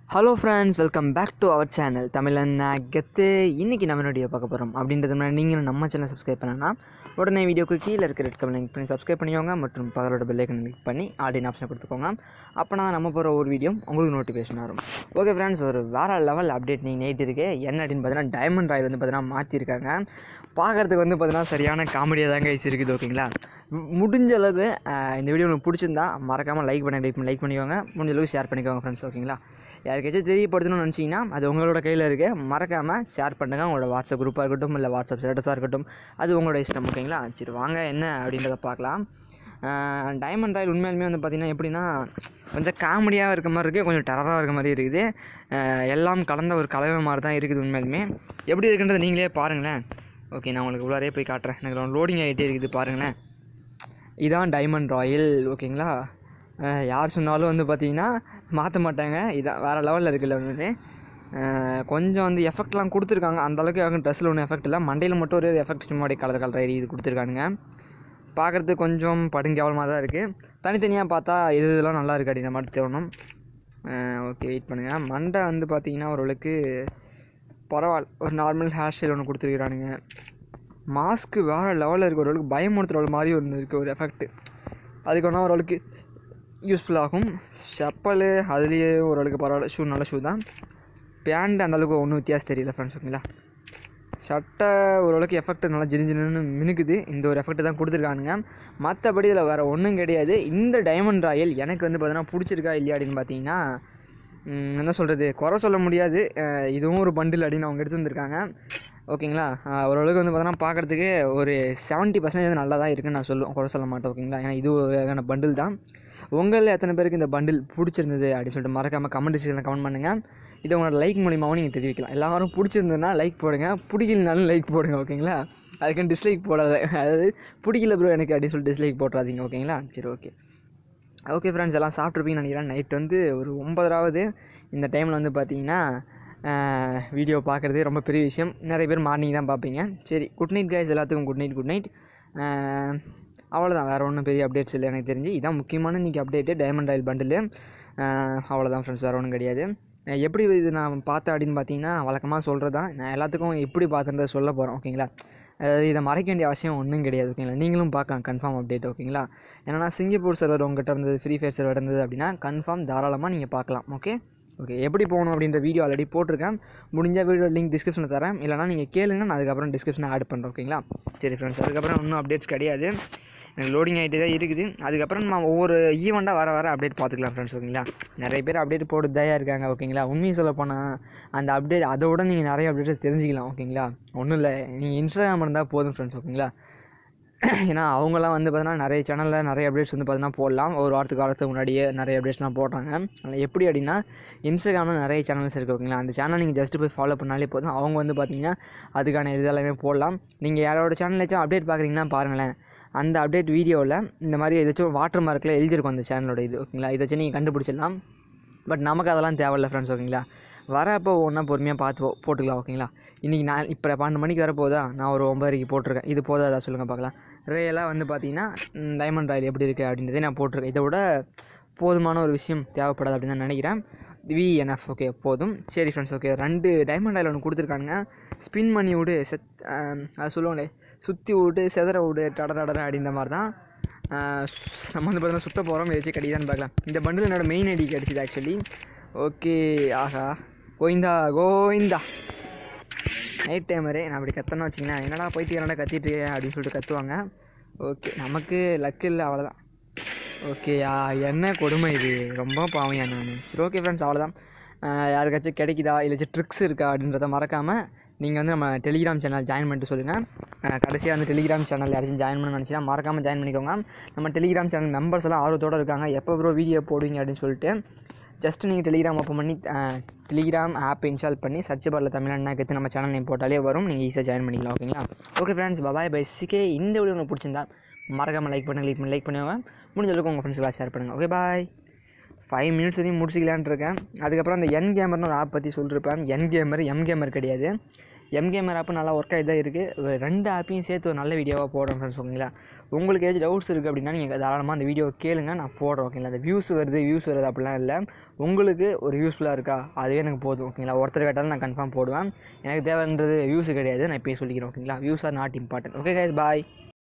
Hello friends welcome back to our channel Tamilan Gethu இன்றைக்கி நம்ம video பார்க்க போகிறோம் அப்படின்றது முன்னாடி நீங்கள் நம்ம சேனல் சப்ஸ்கிரைப் பண்ணனா உடனே வீடியோக்கு கீழே இருக்க ரெட் கமெண்ட் லிங்க் பண்ணி சப்ஸ்கிரைப் பண்ணிக்கோங்க மற்றும் பகலோட பெல்லைக்கன் கிளிக் பண்ணி ஆடியன் ஆப்ஷன் கொடுத்துக்கோங்க அப்போனா நம்ம போகிற ஒரு வீடியோ உங்களுக்கு நோட்டிஃபிகேஷன் வரும் ஓகே ஃப்ரெண்ட்ஸ் ஒரு வேறு லெவல் அப்டேட் நீங்கள் நைட் இருக்கு என்ன அப்படின்னு பார்த்தீங்கன்னா டைமண்ட் ராய் வந்து பார்த்தீங்கன்னா மாற்றிருக்காங்க பார்க்குறதுக்கு வந்து பார்த்தீங்கன்னா சரியான காமெடியாக தாங்க ஐஸ் இருக்குது ஓகேங்களா மு- முடிஞ்ச அளவுக்கு அஹ், இந்த வீடியோ உங்களுக்கு பிடிச்சிருந்தா மறக்காமல் லைக் பண்ணி லைக் பண்ணி லைக் பண்ணிக்கோங்க முடிஞ்ச அளவுக்கு ஷேர் பண்ணிக்கோங்க ஃப்ரெண்ட்ஸ் ஓகேங்களா யாருக்காச்சும் தெரியப்படுத்தணும்னு நினச்சிங்கன்னா அது உங்களோட கையில் இருக்குது மறக்காமல் ஷேர் பண்ணுங்கள் உங்களோட வாட்ஸ்அப் குரூப்பாக இருக்கட்டும் இல்லை வாட்ஸ்அப் ஸ்டேட்டஸாக இருக்கட்டும் அது உங்களோட இஷ்டம் ஓகேங்களா சரி வாங்க என்ன அப்படின்றத பார்க்கலாம் டைமண்ட் ராயல் உண்மையாலுமே வந்து பார்த்திங்கன்னா எப்படின்னா கொஞ்சம் காமெடியாக இருக்க மாதிரி இருக்குது கொஞ்சம் டெரராக இருக்க மாதிரி இருக்குது அஹ் எல்லாம் கலந்த ஒரு கலவை மாதிரி தான் இருக்குது உண்மையாலுமே எப்படி இருக்குன்றதை நீங்களே பாருங்களேன் ஓகே நான் உங்களுக்கு உள்ளாரே போய் காட்டுறேன் எனக்கு லோடிங் ஆகிட்டே இருக்குது பாருங்களேன் இதான் டைமண்ட் ராயல் ஓகேங்களா அஹ் யார் சொன்னாலும் வந்து பார்த்தீங்கன்னா மாற்ற மாட்டாங்க இதான் வேறு லெவலில் இருக்குல்ல ஒன்று கொஞ்சம் வந்து எஃபெக்ட்லாம் கொடுத்துருக்காங்க அந்த அளவுக்கு யாருக்கும் ட்ரெஸ்ஸில் ஒன்றும் எஃபெக்ட் இல்லை மண்டையில் மட்டும் ஒரு எஃபெக்ட் சும்மா அப்படியே கலர் கலர் இது கொடுத்துருக்கானுங்க பார்க்குறதுக்கு கொஞ்சம் படுங்கவலமாக தான் இருக்குது தனித்தனியாக பார்த்தா இது இதெல்லாம் நல்லா இருக்கு அப்படின்ற மாதிரி தோணும் ஓகே வெயிட் பண்ணுங்கள் மண்டை வந்து பார்த்தீங்கன்னா ஓரளவுக்கு பரவாயில்ல ஒரு நார்மல் ஹேர் ஸ்டைல் ஒன்று கொடுத்துருக்குறானுங்க மாஸ்க்கு வேறு லெவலில் இருக்க ஓரளவுக்கு பயமுறுத்துகிற மாதிரி ஒன்று இருக்குது ஒரு எஃபெக்ட் அதுக்கு வேணால் ஓரளவுக்கு யூஸ்ஃபுல் ஆகும் செப்பல் அதுலேயே ஓரளவுக்கு பரவாயில்ல ஷூ நல்ல ஷூ தான் பேண்ட் அந்தளவுக்கு ஒன்றும் வித்தியாசம் தெரியல ஃப்ரெண்ட்ஸ் ஓகேங்களா சட்டை ஓரளவுக்கு எஃபெக்ட் நல்லா ஜினு ஜினுன்னு மினுக்குது இந்த ஒரு எஃபெக்ட் தான் கொடுத்துருக்கானுங்க மற்றபடி இதில் வேறு ஒன்றும் கிடையாது இந்த டைமண்ட் ராயல் எனக்கு வந்து பார்த்தீங்கன்னா பிடிச்சிருக்கா இல்லையா அப்படின்னு பார்த்தீங்கன்னா ம், என்ன சொல்கிறது குறை சொல்ல முடியாது அஹ், இதுவும் ஒரு பண்டில் அப்படின்னு அவங்க எடுத்து வந்திருக்காங்க ஓகேங்களா அஹ், ஓரளவுக்கு வந்து பார்த்தோன்னா பார்க்குறதுக்கு ஒரு செவன்ட்டி பர்சன்டேஜ் நல்லா தான் இருக்குன்னு நான் சொல்லுவேன் குறை சொல்ல மாட்டேன் ஓகேங்களா ஏன்னா இது ஒரு பண்டில் தான் உங்களில் எத்தனை பேருக்கு இந்த பண்டில் பிடிச்சிருந்தது அப்படின்னு சொல்லிட்டு மறக்காமல் கமெண்ட் செக்ஷனில் கமெண்ட் பண்ணுங்கள் இதை உங்களோட லைக் மூலியமாகவும் நீங்கள் தெரிவிக்கலாம் எல்லாரும் பிடிச்சிருந்ததுன்னா லைக் போடுங்க பிடிக்கலனாலும் லைக் போடுங்க ஓகேங்களா அதுக்குன்னு டிஸ்லைக் போடாத அதாவது பிடிக்கல ப்ரோ எனக்கு அப்படின்னு சொல்லிட்டு டிஸ்லைக் போட்டுறாதீங்க ஓகேங்களா சரி ஓகே ஓகே ஃப்ரெண்ட்ஸ் எல்லாம் சாப்பிட்ருப்பீங்கன்னு நினைக்கிறேன் நைட் வந்து ஒரு ஒன்பதராவது இந்த டைமில் வந்து பார்த்தீங்கன்னா வீடியோ பார்க்குறது ரொம்ப பெரிய விஷயம் நிறைய பேர் மார்னிங் தான் பார்ப்பீங்க சரி குட் நைட் கைஸ் எல்லாத்துக்கும் குட் நைட் குட் நைட் அவ்வளோதான் வேறு ஒன்றும் பெரிய அப்டேட்ஸ் இல்லை எனக்கு தெரிஞ்சு இதான் முக்கியமான இன்றைக்கி அப்டேட்டு டைமண்ட் ராயல் பண்டில் அவ்வளோதான் ஃப்ரெண்ட்ஸ் வேறு ஒன்றும் கிடையாது அஹ் எப்படி இது நான் பார்த்தேன் அப்படின்னு பார்த்தீங்கன்னா வழக்கமாக சொல்கிறது தான் நான் எல்லாத்துக்கும் எப்படி பார்த்தேன்றதை சொல்ல போகிறேன் ஓகேங்களா அதாவது இதை மறைக்க வேண்டிய அவசியம் ஒன்றும் கிடையாது ஓகேங்களா நீங்களும் பார்க்கலாம் கன்ஃபார்ம் அப்டேட் ஓகேங்களா ஏன்னா சிங்கப்பூர் சர்வர் உங்ககிட்ட இருந்தது ஃப்ரீ ஃபயர் சர்வர் இருந்தது அப்படின்னா கன்ஃபார்ம் தாராளமாக நீங்கள் பார்க்கலாம் ஓகே ஓகே எப்படி போகணும் அப்படின்ற வீடியோ ஆல்ரெடி போட்டிருக்கேன் முடிஞ்ச வீடியோ லிங்க் டிஸ்கிரிப்ஷனில் தரேன் இல்லைனா நீங்கள் கேளுங்க நான் அதுக்கப்புறம் டிஸ்கிரிப்ஷனில் ஆட் பண்ணுறேன் ஓகேங்களா சரி ஃப்ரெண்ட்ஸ் அதுக்கப்புறம் இன்னும் அப்டேட்ஸ் கிடையாது எனக்கு லோடிங் ஆகிட்டு தான் இருக்குது அதுக்கப்புறம் நம்ம ஒவ்வொரு ஈவெண்ட்டாக வர வர அப்டேட் பார்த்துக்கலாம் ஃப்ரெண்ட்ஸ் ஓகேங்களா நிறைய பேர் அப்டேட் போட்டு தயா இருக்காங்க ஓகேங்களா உண்மையை சொல்ல போனால் அந்த அப்டேட் அதை விட நீங்கள் நிறைய அப்டேட்ஸ் தெரிஞ்சுக்கலாம் ஓகேங்களா ஒன்றும் இல்லை நீங்கள் இன்ஸ்டாகிராம் இருந்தால் போதும் ஃப்ரெண்ட்ஸ் ஓகேங்களா ஏன்னா அவங்களாம் வந்து பார்த்தீங்கன்னா நிறைய சேனலில் நிறைய அப்டேட்ஸ் வந்து பார்த்தீங்கன்னா போடலாம் ஒரு வாரத்துக்கு வாரத்துக்கு முன்னாடியே நிறைய அப்டேட்ஸ்லாம் போடுறாங்க அதில் எப்படி அப்படின்னா இன்ஸ்டாகிராமில் நிறைய சேனல்ஸ் இருக்குது ஓகேங்களா அந்த சேனல் நீங்கள் ஜஸ்ட் போய் ஃபாலோ பண்ணாலே போதும் அவங்க வந்து பார்த்தீங்கன்னா அதுக்கான இது எல்லாமே போடலாம் நீங்கள் யாரோட சேனலாச்சும் அப்டேட் பார்க்குறீங்கன்னா பாருங்களேன் அந்த அப்டேட் வீடியோவில் இந்த மாதிரி ஏதாச்சும் வாட்டர் மார்க்கில் எழுதியிருக்கும் அந்த சேனலோட இது ஓகேங்களா இதை வச்சு நீங்கள் கண்டுபிடிச்சிடலாம் பட் நமக்கு அதெல்லாம் தேவையில்ல ஃப்ரெண்ட்ஸ் ஓகேங்களா வரப்போ ஒன்றா பொறுமையாக பார்த்து போ- போட்டுக்கலாம் ஓகேங்களா இன்றைக்கி நான் இப்போ பன்னெண்டு மணிக்கு வர போதா நான் ஒரு ஒம்பதரைக்கு போட்டிருக்கேன் இது போதாதா சொல்லுங்கள் பார்க்கலாம் ரியலாக வந்து பார்த்தீங்கன்னா டைமண்ட் ராயல் எப்படி இருக்குது அப்படின்றதே நான் போட்டிருக்கேன் இதை விட போதுமான ஒரு விஷயம் தேவைப்படாது அப்படின்னு தான் நினைக்கிறேன் விஎன்எஃப் ஓகே போதும் சரி ஃப்ரெண்ட்ஸ் ஓகே ரெண்டு டைமண்ட் ராயல் ஒன்று கொடுத்துருக்கானுங்க ஸ்பின் பண்ணி விடு செத் ஆம், அது சொல்லுவாங்களே சுற்றி விட்டு செதற விடு டட டடற அப்படின்ற மாதிரி தான் ஆஹ், நம்ம வந்து பார்த்தீங்கன்னா சுத்த போகிறோம் வச்சு கடிதான்னு பார்க்கலாம் இந்த பண்டில் என்னோட மெயின் ஐடி கிடச்சிது ஆக்சுவலி ஓகே ஆஹா கோவிந்தா கோவிந்தா நைட் டைமரு நான் அப்படி கத்தணும் வச்சிங்கன்னா என்னடா போயிட்டு என்னடா கத்திட்டு இருக்க?" அப்படின்னு சொல்லிட்டு கத்துவாங்க ஓகே நமக்கு லக்கு இல்லை அவ்வளோதான் ஓகே என்ன கொடுமை இது ரொம்ப பாவையா நான் சரி ஓகே ஃப்ரெண்ட்ஸ் அவ்வளோதான் ஆஹ் யாருக்காச்சும் கிடைக்குதா இல்லைச்சும் ட்ரிக்ஸ் இருக்கா அப்படின்றத மறக்காமல் நீங்கள் வந்து நம்ம டெலிகிராம் சேனல் ஜாயின் பண்ணிட்டு சொல்லுங்கள் கடைசியாக வந்து டெலிகிராம் சேனல் யாராச்சும் ஜாயின் பண்ண நினச்சினா மறக்காமல் ஜாயின் பண்ணிக்கோங்க நம்ம டெலிகிராம் சேனல் மெம்பர்ஸ் எல்லாம் ஆர்வத்தோடு இருக்காங்க எப்போ ப்ரோ வீடியோ போடுவீங்க அப்படின்னு சொல்லிட்டு ஜஸ்ட் நீங்கள் டெலிகிராம் ஓப்பன் பண்ணி டெலிகிராம் ஆப் இன்ஸ்டால் பண்ணி சர்ச் பாரில் தமிழ்நாடு கற்று நம்ம சேனல் நேம் போட்டாலே வரும் நீங்கள் ஈஸியாக ஜாயின் பண்ணிக்கலாம் ஓகேங்களா ஓகே ஃப்ரெண்ட்ஸ் பபாய் பை சிகே இந்த வீடியோ உங்களுக்கு பிடிச்சிருந்தா மறக்காமல் லைக் பண்ணுங்க லைக் பண்ணி லைக் பண்ணுவாங்க முடிஞ்ச அளவுக்கு உங்கள் ஃப்ரெண்ட்ஸ்லாம் ஷேர் பண்ணுங்கள் ஓகே பாய் ஃபைவ் மினிட்ஸ் வரையும் முடிச்சிக்கலான்ட்டு இருக்கேன் அதுக்கப்புறம் அந்த என் கேமர்னு ஒரு ஆப் பற்றி சொல்லியிருப்பேன் என் கேமர் எம் கேமர் கிடையாது எம் கேமர் ஆப்பு நல்லா ஒர்க் ஆகி தான் இருக்குது ரெண்டு ஆப்பையும் சேர்த்து ஒரு நல்ல வீடியோவாக போடுறேன் ஃப்ரெண்ட்ஸ் ஓகேங்களா உங்களுக்கு ஏதாச்சும் டவுட்ஸ் இருக்குது அப்படின்னா நீங்கள் தாராளமாக அந்த வீடியோ கேளுங்க நான் போடுறேன் ஓகேங்களா அந்த வியூஸ் வருது வியூஸ் வருது அப்படிலாம் இல்லை உங்களுக்கு ஒரு யூஸ்ஃபுல்லாக இருக்கா அதுவே எனக்கு போதும் ஓகேங்களா ஒருத்தர் கேட்டாலும் நான் கன்ஃபார்ம் போடுவேன் எனக்கு தேவைன்றது வியூஸ் கிடையாது நான் இப்போயே சொல்லிக்கிறேன் ஓகேங்களா views are not important okay guys bye